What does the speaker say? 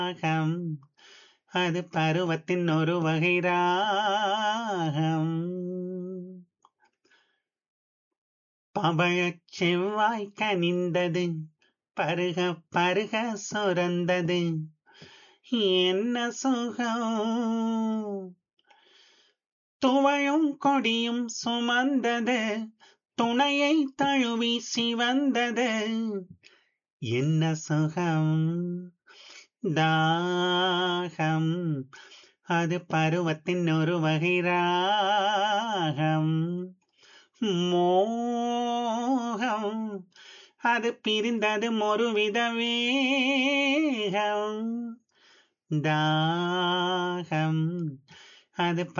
ராகம் அது பருவத்தின் ஒரு வகை ராகம் பவழச் செவ்வாய் கனிந்தது பருக பருக சுரந்தது என்ன சுகம் துவழும் கொடியும் சுமந்தது துணையை தழுவி சிவந்தது என்ன சுகம் தாகம் அது பருவத்தின் ஒரு வகை ராகம் மோகம் அது பிரிந்தது ஒருவித வேகம் தாகம் அது